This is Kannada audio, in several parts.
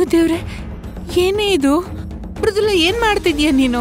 ದೇವ್ರೆ ಏನೇ ಇದು ಮೃದುಲ ಏನ್ ಮಾಡ್ತಿದ್ಯಾ ನೀನು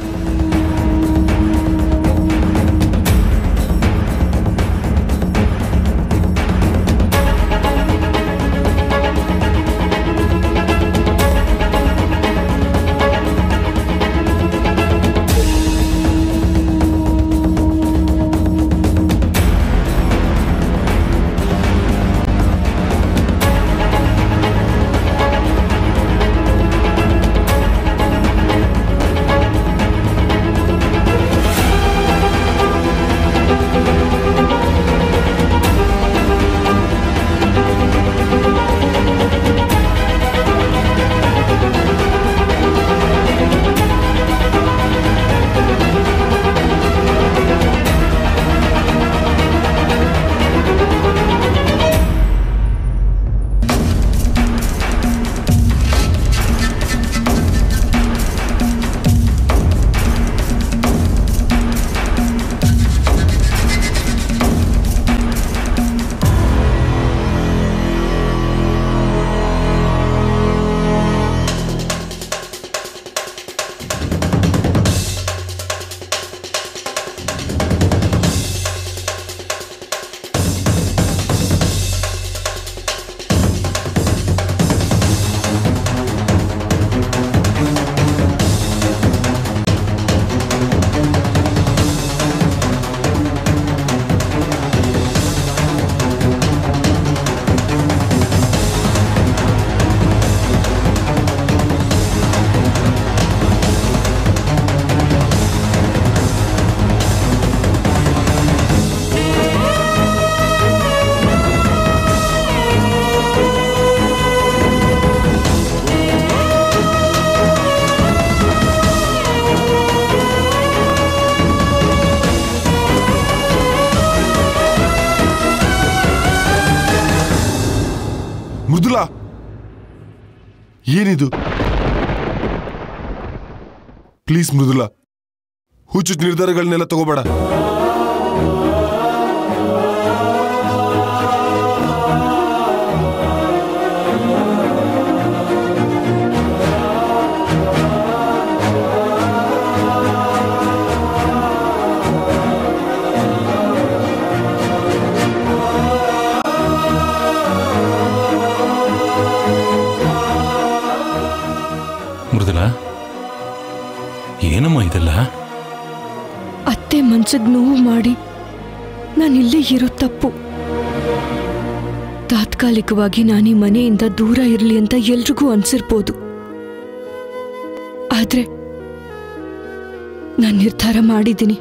ಮೃದುಲಾ ಏನಿದು ಪ್ಲೀಸ್ ಮೃದುಲಾ ಹುಚ್ಚು ನಿರ್ಧಾರಗಳನ್ನೆಲ್ಲ ತಗೋಬೇಡ ಮೃದುಲ ಏನಮ್ಮ ಇದೆಲ್ಲ ಅತ್ತೆ ಮನ್ಸಿಗೆ ನೋವು ಮಾಡಿ ನಾನು ಇಲ್ಲೇ ಇರೋ ತಪ್ಪು ತಾತ್ಕಾಲಿಕವಾಗಿ ನಾನು ಈ ಮನೆಯಿಂದ ದೂರ ಇರಲಿ ಅಂತ ಎಲ್ರಿಗೂ ಅನ್ಸಿರ್ಬೋದು ಆದ್ರೆ ನಾನು ನಿರ್ಧಾರ ಮಾಡಿದ್ದೀನಿ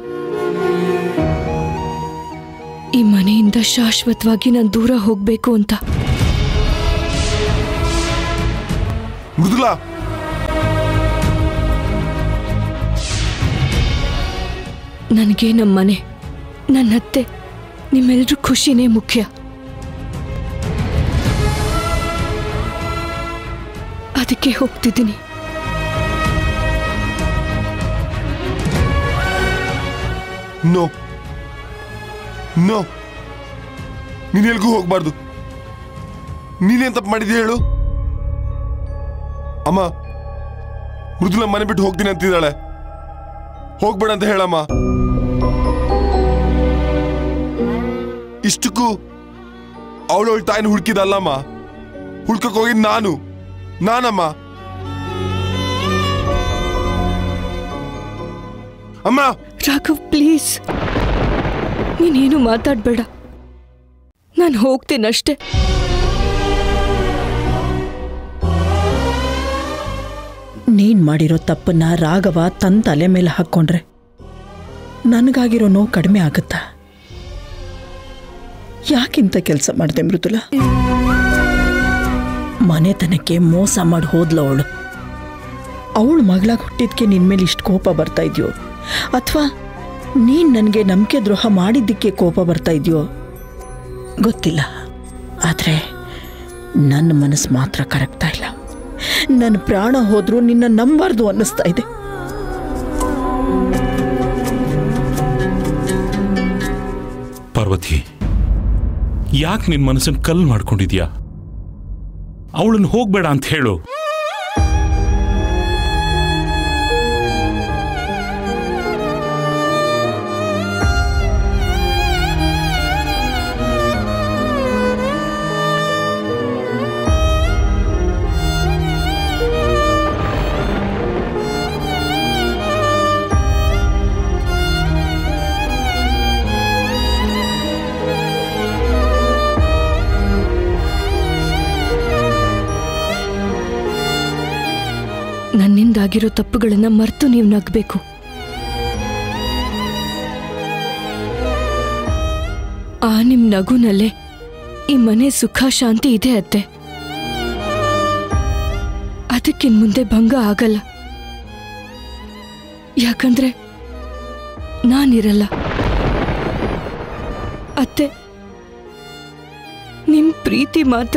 ಈ ಮನೆಯಿಂದ ಶಾಶ್ವತವಾಗಿ ನಾನು ದೂರ ಹೋಗ್ಬೇಕು ಅಂತ ಮೃದುಲಾ ನನಗೆ ನಮ್ಮ ಮನೆ ನನ್ನ ಅತ್ತೆ ನಿಮ್ಮೆಲ್ಲರೂ ಖುಷಿನೇ ಮುಖ್ಯ ಅದಕ್ಕೆ ಹೋಗ್ತಿದ್ದೀನಿ ನೋ ನೋ ನೀನ್ ಎಲ್ಗೂ ಹೋಗ್ಬಾರ್ದು ನೀನೇನ್ ತಪ್ಪು ಮಾಡಿದ್ಯಾ ಹೇಳು ಅಮ್ಮ ಮೃದುಲ ಮನೆ ಬಿಟ್ಟು ಹೋಗ್ತೀನಿ ಅಂತಿದ್ದಾಳೆ ಹೋಗ್ಬೇಡ ಅಂತ ಹೇಳಮ್ಮ ಇಷ್ಟಕ್ಕೂ ಅವಳವಳ ತಾಯಿನ ಹುಡುಕಿದಲ್ಲಮ್ಮ ಹುಡ್ಕಕ್ ಹೋಗಿದ್ ನಾನು ನಾನಮ್ಮ ಅಮ್ಮ ರಾಘವ್ ಪ್ಲೀಸ್ ನೀನೇನು ಮಾತಾಡ್ಬೇಡ ನಾನು ಹೋಗ್ತೀನಷ್ಟೇ ನೀನ್ ಮಾಡಿರೋ ತಪ್ಪನ್ನ ರಾಘವ ತನ್ನ ತಲೆ ಮೇಲೆ ಹಾಕ್ಕೊಂಡ್ರೆ ನನಗಾಗಿರೋ ನೋವು ಕಡಿಮೆ ಆಗುತ್ತಾ ಯಾಕಿಂತ ಕೆಲಸ ಮಾಡಿದೆ ಮೃದುಲ ಮನೆತನಕ್ಕೆ ಮೋಸ ಮಾಡಿ ಹೋದ್ಲ ಅವಳು ಅವಳು ಮಗಳಾಗಿ ಹುಟ್ಟಿದ್ಕೆ ನಿನ್ ಮೇಲೆ ಇಷ್ಟು ಕೋಪ ಬರ್ತಾ ಇದೆಯೋ ಅಥವಾ ನೀನ್ ನನಗೆ ನಂಬಿಕೆ ದ್ರೋಹ ಮಾಡಿದ್ದಕ್ಕೆ ಕೋಪ ಬರ್ತಾ ಇದೆಯೋ ಗೊತ್ತಿಲ್ಲ ಆದರೆ ನನ್ನ ಮನಸ್ಸು ಮಾತ್ರ ಕರಗ್ತಾ ಇಲ್ಲ ನನ್ನ ಪ್ರಾಣ ಹೋದ್ರೂ ನಿನ್ನ ನಂಬಾರ್ದು ಅನ್ನಿಸ್ತಾ ಇದೆ ಪಾರ್ವತಿ ಯಾಕೆ ನಿನ್ ಮನಸ್ಸನ್ನು ಕಲ್ ಮಾಡ್ಕೊಂಡಿದ್ಯಾ ಅವಳನ್ನು ಹೋಗ್ಬೇಡ ಅಂತ ಹೇಳು ಆಗಿರೋ ತಪ್ಪುಗಳನ್ನ ಮರೆತು ನೀವು ನಗ್ಬೇಕು ಆ ನಿಮ್ ನಗುನಲ್ಲೇ ಈ ಮನೆ ಸುಖ ಶಾಂತಿ ಇದೆ ಅತ್ತೆ ಅದಕ್ಕಿನ್ ಮುಂದೆ ಭಂಗ ಆಗಲ್ಲ ಯಾಕಂದ್ರೆ ನಾನಿರಲ್ಲ ಅತ್ತೆ ನಿಮ್ ಪ್ರೀತಿ ಮಾತ್ರ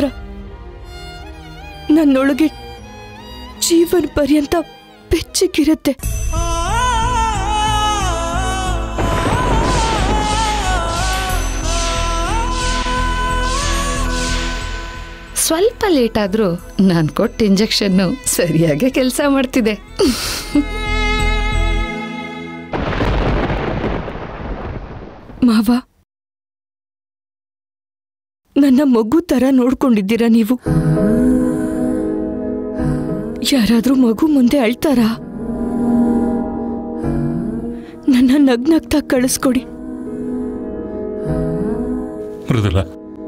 ನನ್ನೊಳಗೆ ಜೀವನ ಪರ್ಯಂತ ಬೆಚ್ಚಗಿರುತ್ತೆ ಸ್ವಲ್ಪ ಲೇಟ್ ಆದ್ರೂ ನಾನು ಕೊಟ್ಟ ಇಂಜೆಕ್ಷನ್ನು ಸರಿಯಾಗಿ ಕೆಲಸ ಮಾಡ್ತಿದೆ ಮಾವ ನನ್ನ ಮಗು ತರ ನೋಡ್ಕೊಂಡಿದ್ದೀರಾ ನೀವು ಯಾರಾದ್ರೂ ಮಗು ಮುಂದೆ ಅಳ್ತಾರಾ ನನ್ನ ನಗ್ನಗ್ತಾ ಕಳಿಸ್ಕೊಡಿ ಮೃದುಲ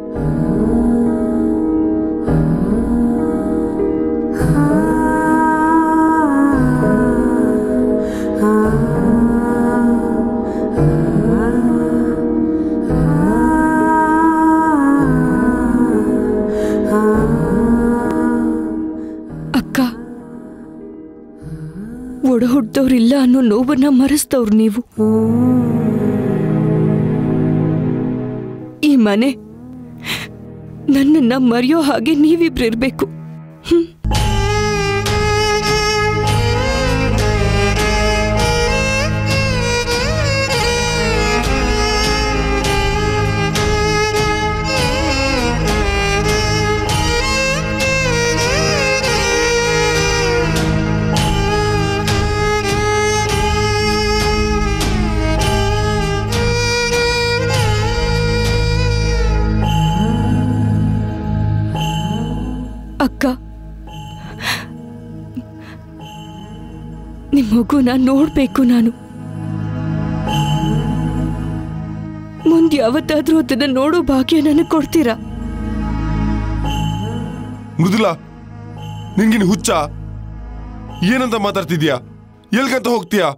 ಅಕ್ಕ ಒಡ ಹುಡ್ದವ್ರಿಲ್ಲ ಅನ್ನೋ ನೋವನ್ನ ಮರೆಸ್ತವ್ರು ನೀವು ಈ ಮನೆ ನನ್ನನ್ನ ಮರೆಯೋ ಹಾಗೆ ನೀವಿಬ್ರಿರ್ಬೇಕು ಹ್ಮ್ ಅಕ್ಕ ನಿಮ್ಮ ಮಗುನ ನೋಡ್ಬೇಕು ನಾನು ಮುಂದೆ ಯಾವತ್ತಾದ್ರೂ ಅದನ್ನ ನೋಡೋ ಭಾಗ್ಯ ನನಗೆ ಕೊಡ್ತೀರಾ ಮೃದುಲಾ ನಿಂಗಿನ ಹುಚ್ಚ ಏನಂತ ಮಾತಾಡ್ತಿದ್ಯಾ ಎಲ್ಗಂತ ಹೋಗ್ತೀಯಾ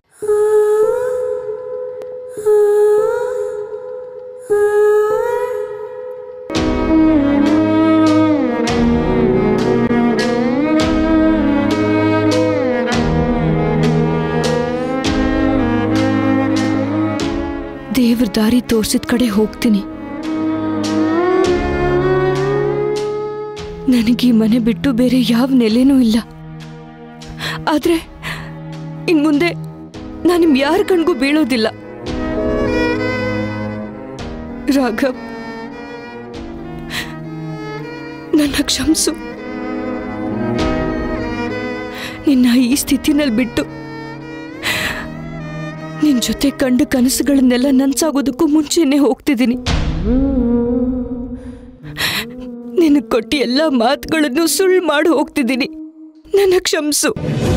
ದೇವ್ರ ದಾರಿ ತೋರ್ಸಿದ ಕಡೆ ಹೋಗ್ತೀನಿ ನನಗೆ ಈ ಮನೆ ಬಿಟ್ಟು ಬೇರೆ ಯಾವ ನೆಲೆನೂ ಇಲ್ಲ ಆದ್ರೆ ಇನ್ ಮುಂದೆ ನಾನು ನಿಮ್ ಯಾರ ಕಣ್ಗೂ ಬೀಳೋದಿಲ್ಲ ರಾಘವ್ ನನ್ನ ಕ್ಷಮಿಸು ನಿನ್ನ ಈ ಸ್ಥಿತಿನಲ್ಲಿ ಬಿಟ್ಟು ನಿನ್ ಜೊತೆ ಕಂಡ ಕನಸುಗಳನ್ನೆಲ್ಲ ನನ್ಸಾಗೋದಕ್ಕೂ ಮುಂಚೆನೆ ಹೋಗ್ತಿದ್ದೀನಿ ನಿನಗ್ ಕೊಟ್ಟಿ ಎಲ್ಲ ಮಾತುಗಳನ್ನು ಸುಳ್ಳು ಮಾಡಿ ಹೋಗ್ತಿದ್ದೀನಿ ನನ್ನ ಕ್ಷಮಿಸು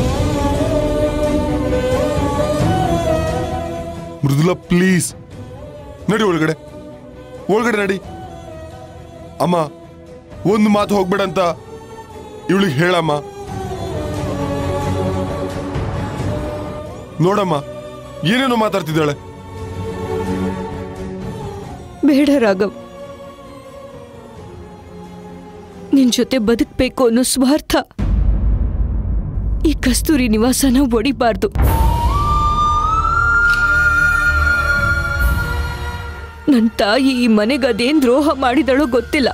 ಮೃದುಲಾ ಪ್ಲೀಸ್ ನಡಿ ಒಳಗಡೆ ಒಳಗಡೆ ನಡಿ ಅಮ್ಮ ಒಂದು ಮಾತು ಹೋಗ್ಬೇಡ ಅಂತ ಇವಳಿಗೆ ಹೇಳಮ್ಮ ನೋಡಮ್ಮ ಏನೇನೋ ಮಾತಾಡ್ತಿದ್ದಾಳೆ ಬೇಡ ರಾಘವ್ ನಿನ್ ಜೊತೆ ಬದುಕ್ಬೇಕು ಅನ್ನೋ ಸ್ವಾರ್ಥ ಈ ಕಸ್ತೂರಿ ನಿವಾಸನ ಒಡಿಬಾರ್ದು ನನ್ನ ತಾಯಿ ಈ ಮನೆಗೆ ಅದೇನ್ ದ್ರೋಹ ಮಾಡಿದಳೋ ಗೊತ್ತಿಲ್ಲ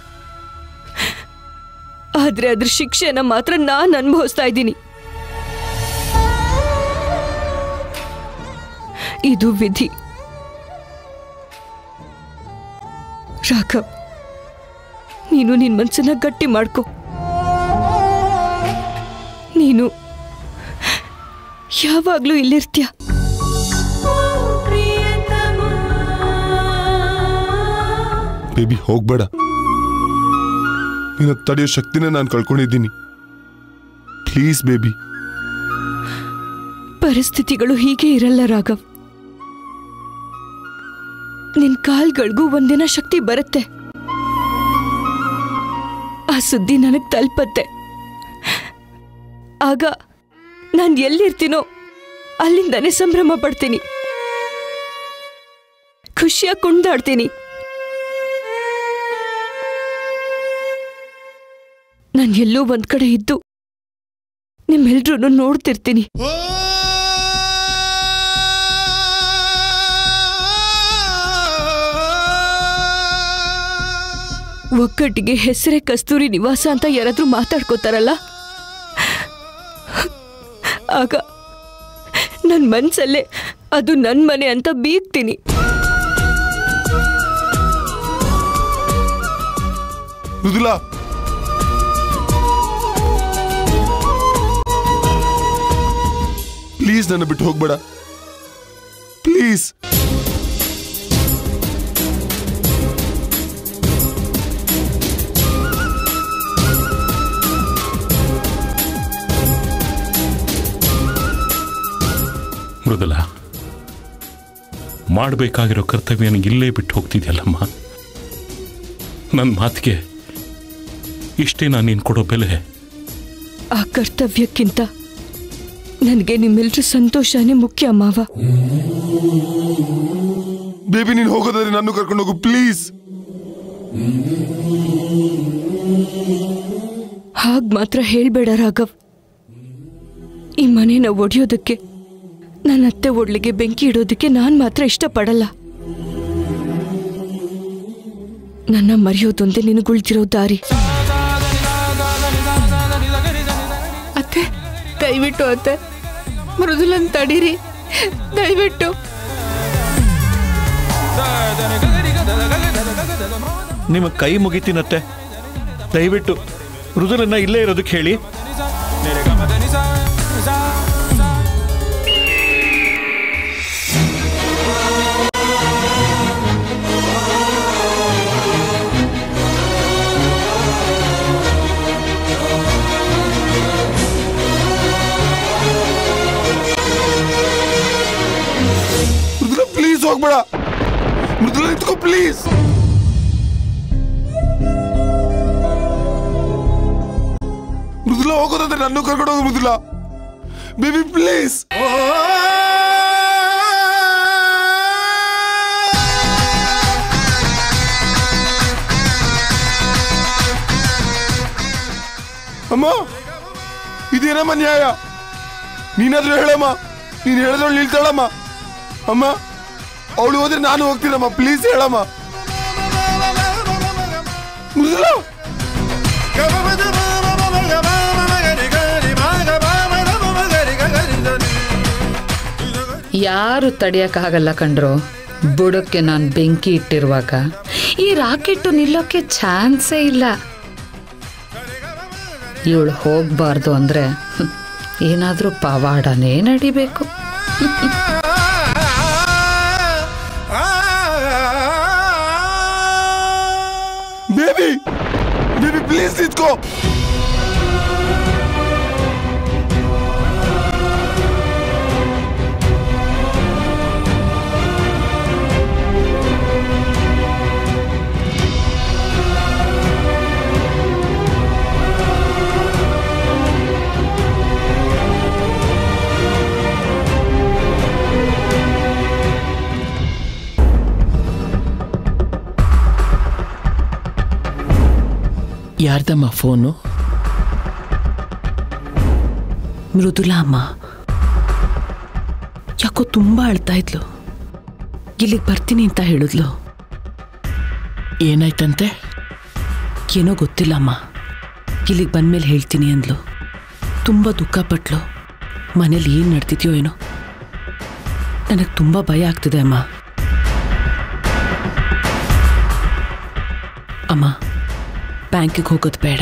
ಆದ್ರೆ ಅದ್ರ ಶಿಕ್ಷೆನ ಮಾತ್ರ ನಾನ್ ಅನುಭವಿಸ್ತಾ ಇದ್ದೀನಿ ಇದು ವಿಧಿ ರಾಘವ್ ನೀನು ನಿನ್ ಮನ್ಸನ್ನ ಗಟ್ಟಿ ಮಾಡ್ಕೊ ನೀನು ಯಾವಾಗ್ಲೂ ಇಲ್ಲಿರ್ತೀಯ ಬೇಬಿ ಹೋಗ್ಬೇಡ ನಿನ್ನ ತಡೆಯೋ ಶಕ್ತಿನ ನಾನು ಕಳ್ಕೊಂಡಿದ್ದೀನಿ ಪ್ಲೀಸ್ ಬೇಬಿ ಪರಿಸ್ಥಿತಿಗಳು ಹೀಗೆ ಇರಲ್ಲ ರಾಘವ್ ನಿನ್ ಕಾಲ್ಗಳಿಗೂ ಒಂದಿನ ಶಕ್ತಿ ಬರುತ್ತೆ ಆ ಸುದ್ದಿ ನನಗ್ ತಲುಪತ್ತೆ ಆಗ ನಾನು ಎಲ್ಲಿರ್ತೀನೋ ಅಲ್ಲಿಂದಾನೇ ಸಂಭ್ರಮ ಪಡ್ತೀನಿ ಖುಷಿಯಾಗಿ ಕುಣಿದಾಡ್ತೀನಿ ನಾನು ಎಲ್ಲೋ ಒಂದ್ ಕಡೆ ಇದ್ದು ನಿಮ್ಮೆಲ್ರೂ ನೋಡ್ತಿರ್ತೀನಿ ಒಗ್ಗಟ್ಟಿಗೆ ಹೆಸರೇ ಕಸ್ತೂರಿ ನಿವಾಸ ಅಂತ ಯಾರಾದ್ರೂ ಮಾತಾಡ್ಕೋತಾರಲ್ಲ ಆಗ ನನ್ನ ಮನ್ಸಲ್ಲೇ ಅದು ನನ್ನ ಮನೆ ಅಂತ ಬೀಗ್ತೀನಿ ಮೃದುಲಾ ಪ್ಲೀಸ್ ನನ್ನ ಬಿಟ್ಟು ಹೋಗ್ಬೇಡ ಪ್ಲೀಸ್ ಮೃದುಲ ಮಾಡಬೇಕಾಗಿರೋ ಕರ್ತವ್ಯನ ಇಲ್ಲೇ ಬಿಟ್ಟು ಹೋಗ್ತಿದ್ಯಲ್ಲಮ್ಮ ನನ್ನ ಮಾತಿಗೆ ಇಷ್ಟೇ ನಾನು ನೀನು ಕೊಡೋ ಬೆಲೆ ಆ ಕರ್ತವ್ಯಕ್ಕಿಂತ ನನಗೆ ನಿಮ್ಮೆಲ್ರ ಸಂತೋಷನೇ ಮುಖ್ಯ ಮಾವ ಬೇಬಿ ನೀನು ಹೋಗೋದಾದ್ರೆ ನಾನು ಕರ್ಕೊಂಡು ಹೋಗು ಪ್ಲೀಸ್ ಹಾಗ್ ಮಾತ್ರ ಹೇಳ್ಬೇಡ ರಾಘವ್ ಈ ಮನೇನ ಒಡೆಯೋದಕ್ಕೆ ನನ್ನ ಅತ್ತೆ ಒಡ್ಲಿಗೆ ಬೆಂಕಿ ಇಡೋದಕ್ಕೆ ನಾನು ಮಾತ್ರ ಇಷ್ಟಪಡಲ್ಲ ನನ್ನ ಮರೆಯೋದೊಂದೇ ನಿನಗುಳ್ತಿರೋ ದಾರಿ ಅತ್ತೆ ದಯವಿಟ್ಟು ಅತ್ತೆ ಮೃದುಲನ್ ತಡೀರಿ ದಯವಿಟ್ಟು ನಿಮ್ಮ ಕೈ ಮುಗಿತೀನತ್ತೆ ದಯವಿಟ್ಟು ಮೃದುಲನ್ನ ಇಲ್ಲೇ ಇರೋದಕ್ಕೆ ಹೇಳಿ ಮೃದುಲಾ ಪ್ಲೀಸ್ ಹೋಗ್ಬೇಡ ಮೃದುಲಾ ನಿಂತ್ಕೋ ಪ್ಲೀಸ್ ಮೃದುಲಾ ಹೋಗೋದಾದ್ರೆ ನನ್ನ ಕರ್ಕೊಂಡು ಹೋಗು ಮೃದುಲಾ ಬೇಬಿ ಪ್ಲೀಸ್ ಅಮ್ಮ ಇದೇನಮ್ಮ ನ್ಯಾಯ ನೀನಾದ್ರೂ ಹೇಳಮ್ಮ ನೀನು ಹೇಳಿದವಳು ನಿಲ್ತಾಳಮ್ಮ ಅಮ್ಮ ಅವಳು ಹೋದ್ರೆ ನಾನು ಹೋಗ್ತೀನಮ್ಮ ಪ್ಲೀಸ್ ಹೇಳಮ್ಮ ಮೃದುಲಾ ಯಾರು ತಡೆಯೋಕ್ಕಾಗಲ್ಲ ಕಂಡ್ರು ಬುಡಕ್ಕೆ ನಾನು ಬೆಂಕಿ ಇಟ್ಟಿರುವಾಗ ಈ ರಾಕೆಟ್ ನಿಲ್ಲೋಕೆ ಚಾನ್ಸೇ ಇಲ್ಲ ಇವಳು ಹೋಗ್ಬಾರ್ದು ಅಂದ್ರೆ ಹ್ಮ್, ಏನಾದ್ರೂ ಪವಾಡನೇ ನಡಿಬೇಕು ಬೇಬಿ ಬೇಬಿ ಪ್ಲೀಸ್ ನಿಂತ್ಕೋ ಯಾರ್ದಮ್ಮ ಫೋನು ಮೃದುಲಾ ಅಮ್ಮ ಯಾಕೋ ತುಂಬಾ ಅಳ್ತಾ ಇದ್ಲು ಇಲ್ಲಿಗೆ ಬರ್ತೀನಿ ಅಂತ ಹೇಳಿದ್ಲು ಏನಾಯ್ತಂತೆ ಏನೋ ಗೊತ್ತಿಲ್ಲ ಅಮ್ಮ ಇಲ್ಲಿಗೆ ಬಂದ್ಮೇಲೆ ಹೇಳ್ತೀನಿ ಅಂದ್ಲು ತುಂಬ ದುಃಖಪಟ್ಲು ಮನೇಲಿ ಏನು ನಡ್ತಿದ್ಯೋ ಏನೋ ನನಗೆ ತುಂಬ ಭಯ ಆಗ್ತಿದೆ ಅಮ್ಮ ಅಮ್ಮ ಬ್ಯಾಂಕಿಗೆ ಹೋಗೋದು ಬೇಡ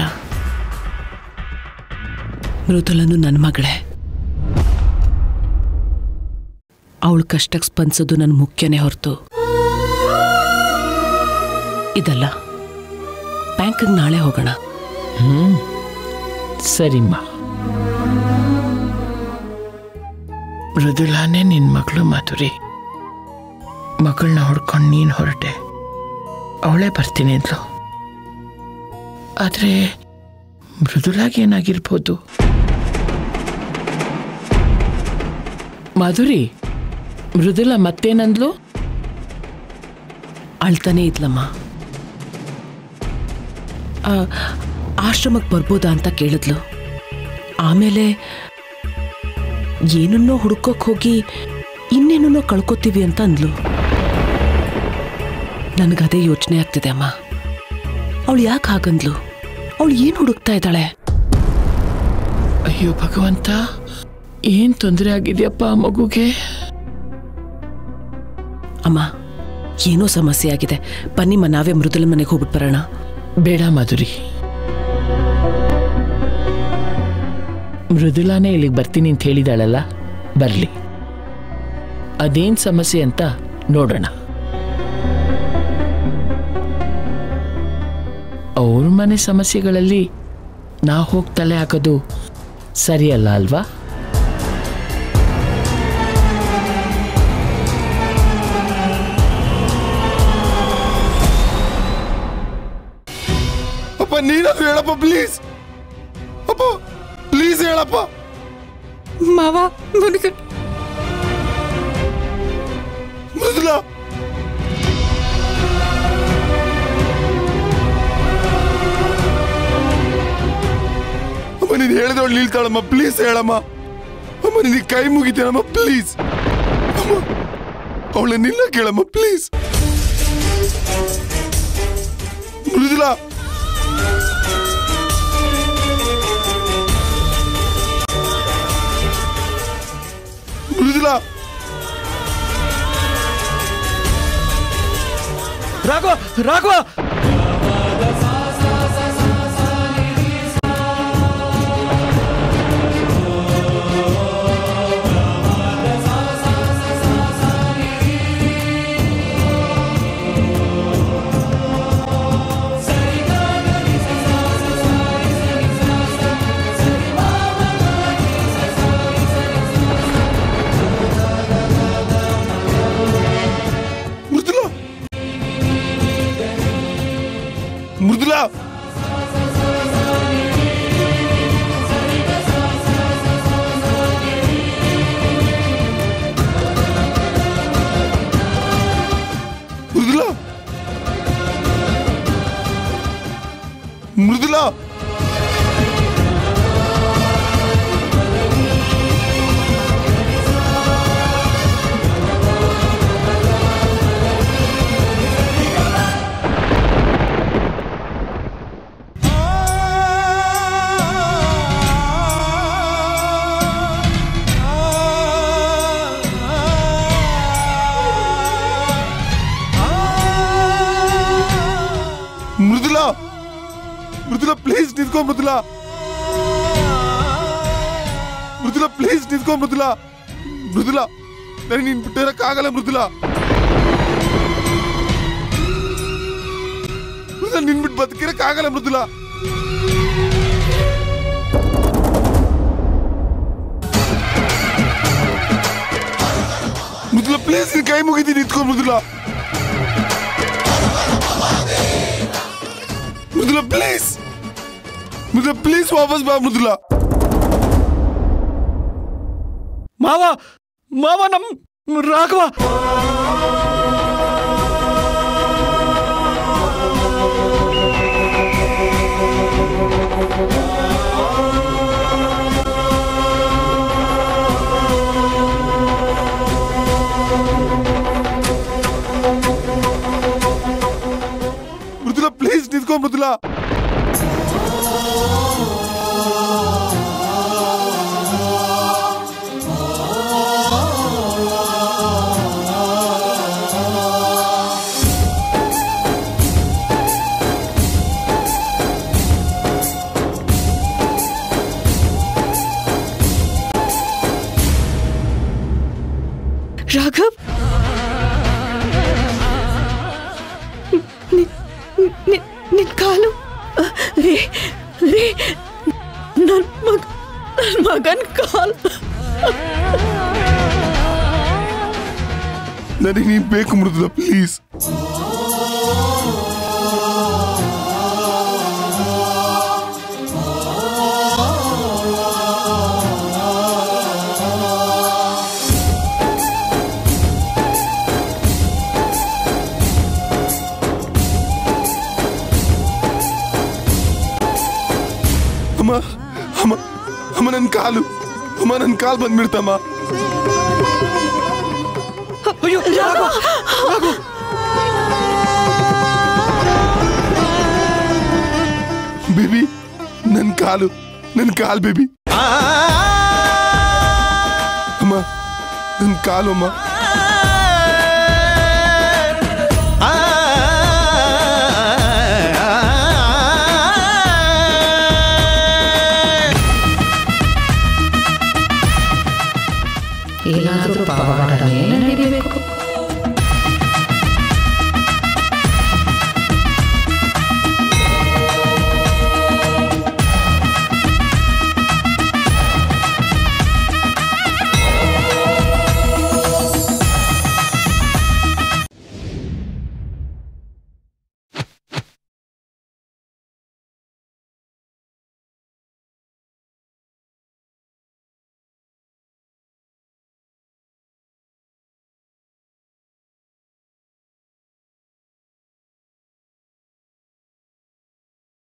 ಮೃದುಲನು ನನ್ನ ಮಗಳೇ ಅವಳು ಕಷ್ಟಕ್ಕೆ ಸ್ಪಂದಿಸೋದು ನನ್ನ ಮುಖ್ಯನೇ ಹೊರತು ಇದಲ್ಲ ಬ್ಯಾಂಕಿಗೆ ನಾಳೆ ಹೋಗೋಣ ಸರಿಮ್ಮ ಮೃದುಲಾನೇ ನಿನ್ನ ಮಗಳು ಮಾಧುರಿ ಮಗಳನ್ನ ಹೊಡ್ಕೊಂಡು ನೀನು ಹೊರಟೆ ಅವಳೇ ಬರ್ತೀನಿ ಅಂದ್ಲು ಆದರೆ ಮೃದುಲಾಗಿ ಏನಾಗಿರ್ಬೋದು ಮಾಧುರಿ ಮೃದುಲ ಮತ್ತೇನಂದ್ಲು ಅಳ್ತಾನೆ ಇದ್ಲಮ್ಮ ಆ, ಆಶ್ರಮಕ್ಕೆ ಬರ್ಬೋದಾ ಅಂತ ಕೇಳಿದ್ಲು ಆಮೇಲೆ ಏನನ್ನೋ ಹುಡ್ಕೋಕ್ ಹೋಗಿ ಇನ್ನೇನನ್ನೋ ಕಳ್ಕೊತೀವಿ ಅಂತ ಅಂದ್ಲು ನನಗದೇ ಯೋಚನೆ ಆಗ್ತಿದೆ ಅಮ್ಮ ಅವಳು ಯಾಕೆ ಹಾಗಂದ್ಲು ಅವಳು ಏನು ಹುಡುಕ್ತಾ ಇದ್ದಾಳೆ ಅಯ್ಯೋ ಭಗವಂತ ಏನ್ ತೊಂದರೆ ಆಗಿದೆಯಪ್ಪ ಆ ಮಗುಗೆ ಅಮ್ಮ ಏನೋ ಸಮಸ್ಯೆ ಆಗಿದೆ ಬನ್ನಿಮ್ಮ ನಾವೇ ಮೃದುಲ ಮನೆಗೆ ಹೋಗ್ಬಿಟ್ಟು ಬರೋಣ ಬೇಡ ಮಾಧುರಿ ಮೃದುಲಾನೇ ಇಲ್ಲಿಗೆ ಬರ್ತೀನಿ ಅಂತ ಹೇಳಿದಾಳಲ್ಲ ಬರ್ಲಿ ಅದೇನ್ ಸಮಸ್ಯೆ ಅಂತ ನೋಡೋಣ ಅವ್ರ ಮನೆ ಸಮಸ್ಯೆಗಳಲ್ಲಿ ನಾ ಹೋಗಿ ತಲೆ ಹಾಕೋದು ಸರಿಯಲ್ಲ ಅಲ್ವಾ ಅಪ್ಪ ನೀನಾದ್ರೂ ಹೇಳಪ್ಪ ಪ್ಲೀಸ್ ಅಪ್ಪ ಪ್ಲೀಸ್ ಹೇಳಪ್ಪ ಮಾವ ಮುನ್ಕ ಮೃದುಲ ಅಮ್ಮ ನೀನು ಹೇಳಿದವಳು ನಿಲ್ತಾಳಮ್ಮ ಪ್ಲೀಸ್ ಹೇಳಮ್ಮ ಅಮ್ಮ ನಿನಗೆ ಕೈ ಮುಗಿತೇನಮ್ಮ ಪ್ಲೀಸ್ ಅಮ್ಮ ಅವಳ ನಿಲ್ಲ ಕೇಳಮ್ಮ ಪ್ಲೀಸ್ ಮೃದುಲಾ ಮೃದುಲಾ ರಾಘವ ರಾಘವ ಮೃದುಲಾ ಮೃದುಲಾ ಮೃದುಲಾ ಮೃದುಲಾ ಮೃದುಲಾ ಮೃದುಲಾ ಪ್ಲೀಸ್ ನಿಂತ್ಕೋ ಮೃದುಲಾ ಮೃದುಲಾ ಪ್ಲೀಸ್ ನಿಂತ್ಕೋ ಮೃದುಲಾ ಮೃದುಲಾ ನನಗೆ ನೀನ್ ಬಿಟ್ಟಿರಕ್ಕಾಗಲ್ಲ ಮೃದುಲಾ ಮೃದುಲಾ ನಿನ್ ಬಿಟ್ಟು ಬದುಕಿರಕ್ಕಾಗಲ್ಲ ಮೃದುಲಾ ಮೃದುಲಾ ಪ್ಲೀಸ್ ನಿನ್ ಕೈ ಮುಗಿತೀನಿ ನಿಂತ್ಕೋ ಮೃದುಲಾ ಮೃದುಲಾ ಪ್ಲೀಸ್ ಮೃದುಲಾ ಪ್ಲೀಸ್ ವಾಪಸ್ ಬಾ ಮೃದುಲಾ ಮಾವ ಮಾವ ನಮ್ ರಾಘವ ಮೃದುಲಾ ಪ್ಲೀಸ್ ನಿಂತ್ಕೋ ಮೃದುಲಾ ರಾಘವ್ ನಿ- ನಿ- ನಿನ್ ಕಾಲು ರೀ ರೀ ನನ್ನ ಮಗ ನನ್ನ ಮಗನ ಕಾಲ್ ನನಗೆ ನೀನ್ ಬೇಕು ಮೃದುಲಾ ಪ್ಲೀಸ್ ಅಮ್ಮ ಅಮ್ಮ ನನ್ನ ಕಾಲು ಅಮ್ಮ ನನ್ನ ಕಾಲು ಬಂದ್ಬಿಡ್ತಮ್ಮ ಅಯ್ಯೋ ರಾಘು, ರಾಘು. ಬೇಬಿ ನನ್ನ ಕಾಲು ನನ್ನ ಕಾಲು ಬೇಬಿ ಅಮ್ಮ ನನ್ನ ಕಾಲು ಅಮ್ಮ